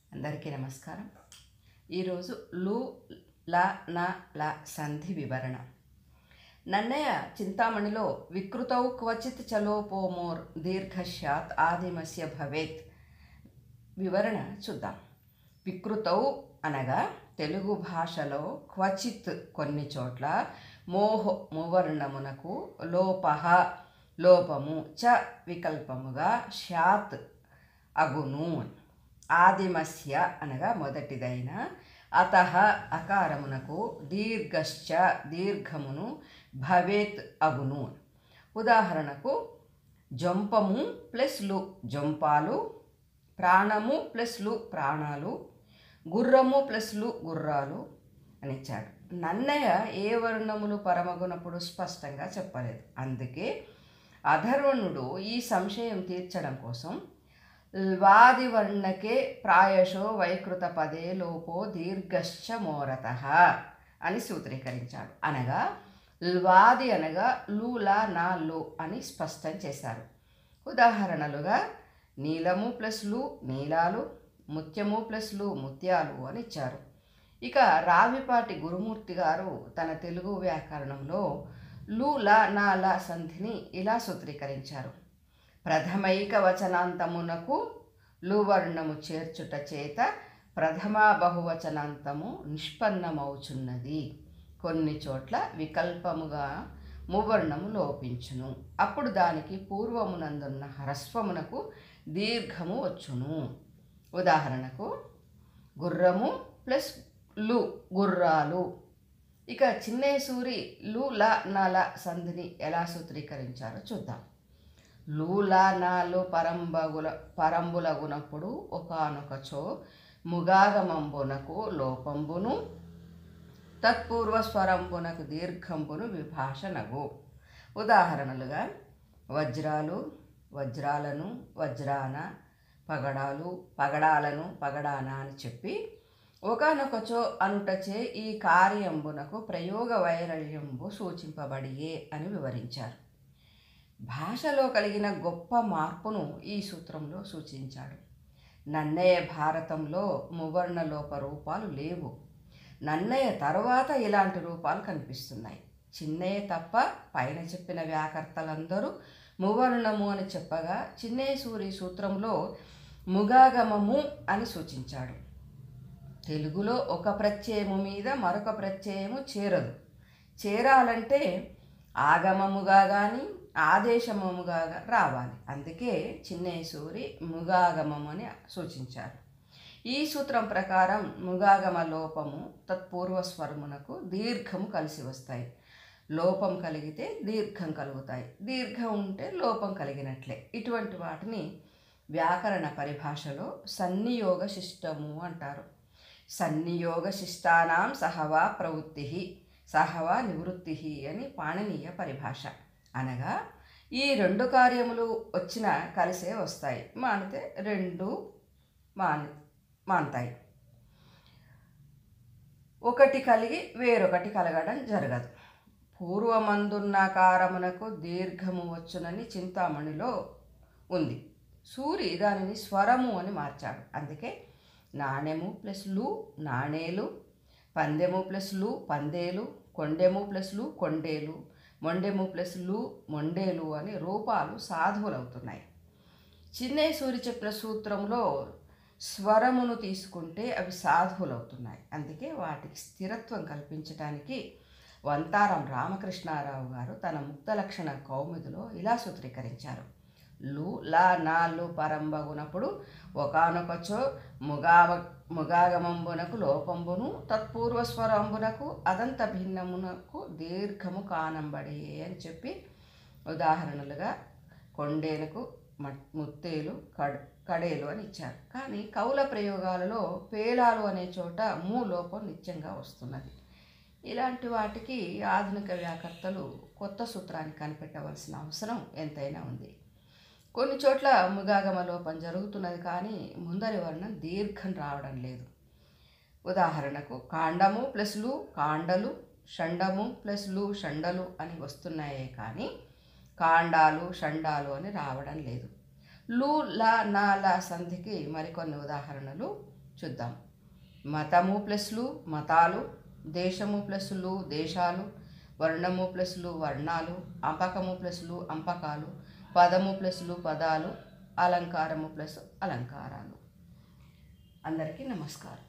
అందరికీ నమస్కారం ఈరోజు లు ల న ల సంధి వివరణ నన్నయ చింతామణిలో వికృతౌ క్వచిత్ చలోపోమోర్ దీర్ఘశ్యాత్ ఆదిమస్య భవేత్ వివరణ చూద్దాం వికృతౌ అనగా తెలుగు భాషలో క్వచిత్ కొన్ని చోట్ల మోహ మువర్ణమునకు లోపహ లోపము చ వికల్పముగా శాత్ అగును ఆదిమస్య అనగా మొదటిదైన అత అకారమునకు దీర్ఘశ్చ దీర్ఘమును భవేత్ అగును ఉదాహరణకు జొంపము ప్లస్ లు జొంపాలు ప్రాణము ప్లస్ లు ప్రాణాలు గుర్రము ప్లస్ లు గుర్రాలు అని ఇచ్చాడు నన్నయ్య ఏ వర్ణములు పరమగునప్పుడు స్పష్టంగా చెప్పలేదు అందుకే అధర్వణుడు ఈ సంశయం తీర్చడం కోసం వాదివర్ణకే ప్రాయశో వైకృత పదే లోపో దీర్ఘశ్చ మోరత అని సూత్రీకరించాడు అనగా వాది అనగా లూలా నా లు అని స్పష్టం చేశారు ఉదాహరణలుగా నీలము ప్లస్ లు నీలాలు ముత్యము ప్లస్ లు ముత్యాలు అని ఇచ్చారు ఇక రావిపాటి గురుమూర్తి గారు తన తెలుగు వ్యాకరణంలో లు ల నా ల సంధిని ఇలా సూత్రీకరించారు ప్రథమైక వచనాంతమునకు లువర్ణము చేర్చుట చేత ప్రథమా బహువచనాంతము నిష్పన్నమవుచున్నది కొన్ని చోట్ల వికల్పముగా మువర్ణము లోపించును అప్పుడు దానికి పూర్వమునందున్న హ్రస్వమునకు దీర్ఘము వచ్చును ఉదాహరణకు గుర్రము ప్లస్ లు గుర్రాలు ఇక చిన్నేసూరి లు ల నల సంధిని ఎలా సూత్రీకరించారో చూద్దాం లూలా నాలు పరంబగుల పరంబులగునప్పుడు ఒకనొకచో ముగాగమంబునకు లోపంబును తత్పూర్వ స్వరంబునకు దీర్ఘంబును విభాషణగు ఉదాహరణలుగా వజ్రాలు వజ్రాలను వజ్రాన పగడాలు పగడాలను పగడాన అని చెప్పి ఒకనొకచో అనుటచే ఈ కార్యంబునకు ప్రయోగ వైరల్యంబు సూచింపబడియే అని వివరించారు భాషలో కలిగిన గొప్ప మార్పును ఈ సూత్రంలో సూచించాడు నన్నయ్య భారతంలో మువర్ణ లోప రూపాలు లేవు నన్నయ్య తర్వాత ఇలాంటి రూపాలు కనిపిస్తున్నాయి చిన్నయ్య తప్ప పైన చెప్పిన వ్యాకర్తలందరూ మువర్ణము అని చెప్పగా చిన్నేసూరి సూత్రంలో ముగాగమము అని సూచించాడు తెలుగులో ఒక ప్రత్యయము మీద మరొక ప్రత్యయము చేరదు చేరాలంటే ఆగమముగా కానీ ఆదేశమముగా రావాలి అందుకే చిన్నేసూరి ముగాగమము అని సూచించారు ఈ సూత్రం ప్రకారం ముగాగమ లోపము తత్పూర్వ స్వరమునకు దీర్ఘము కలిసి వస్తాయి లోపం కలిగితే దీర్ఘం కలుగుతాయి దీర్ఘం ఉంటే లోపం కలిగినట్లే ఇటువంటి వాటిని వ్యాకరణ పరిభాషలో సన్నియోగ శిష్టము అంటారు సన్నియోగ శిష్టానాం సహవా ప్రవృత్తి సహవా నివృత్తి అని పాణనీయ పరిభాష అనగా ఈ రెండు కార్యములు వచ్చిన కలిసే వస్తాయి మానితే రెండు మాని మానుతాయి ఒకటి కలిగి వేరొకటి కలగడం జరగదు పూర్వమందున్నాకారమునకు దీర్ఘము వచ్చునని చింతామణిలో ఉంది సూరి దానిని స్వరము అని మార్చాడు అందుకే నాణెము ప్లస్ లు నాణేలు పందెము ప్లస్ లు పందేలు కొండెము ప్లస్ లు కొండేలు మొండెము ప్లస్ లు మొండేలు అని రూపాలు సాధువులవుతున్నాయి చిన్నేసూరి చెప్పిన సూత్రంలో స్వరమును తీసుకుంటే అవి సాధువులవుతున్నాయి అందుకే వాటికి స్థిరత్వం కల్పించడానికి వంతారం రామకృష్ణారావు గారు తన ముక్త లక్షణ కౌముదిలో ఇలా సూత్రీకరించారు లు లా నాలు పరంబగునప్పుడు ఒకనొకచో ముగావ ముగాగమంబునకు లోపంబును తత్పూర్వ స్వరంబునకు అదంత భిన్నమునకు దీర్ఘము కానంబడే అని చెప్పి ఉదాహరణలుగా కొండేలకు ముత్తేలు కడ్ కడేలు అని ఇచ్చారు కానీ కౌల ప్రయోగాలలో పేలాలు అనే చోట మూ లోపం నిత్యంగా వస్తున్నది ఇలాంటి వాటికి ఆధునిక వ్యాకర్తలు కొత్త సూత్రాన్ని కనిపెట్టవలసిన అవసరం ఎంతైనా ఉంది కొన్ని చోట్ల ముగాగమ లోపం జరుగుతున్నది కానీ ముందరి వర్ణం దీర్ఘం రావడం లేదు ఉదాహరణకు కాండము ప్లస్ లు కాండలు షండము ప్లస్ లు షండలు అని వస్తున్నాయే కానీ కాండాలు షండాలు అని రావడం లేదు లు ల నా ల సంధికి మరికొన్ని ఉదాహరణలు చూద్దాం మతము ప్లస్లు మతాలు దేశము ప్లస్లు దేశాలు వర్ణము ప్లస్లు వర్ణాలు అంపకము ప్లస్లు అంపకాలు పదము ప్లస్లు పదాలు అలంకారము ప్లస్ అలంకారాలు అందరికీ నమస్కారం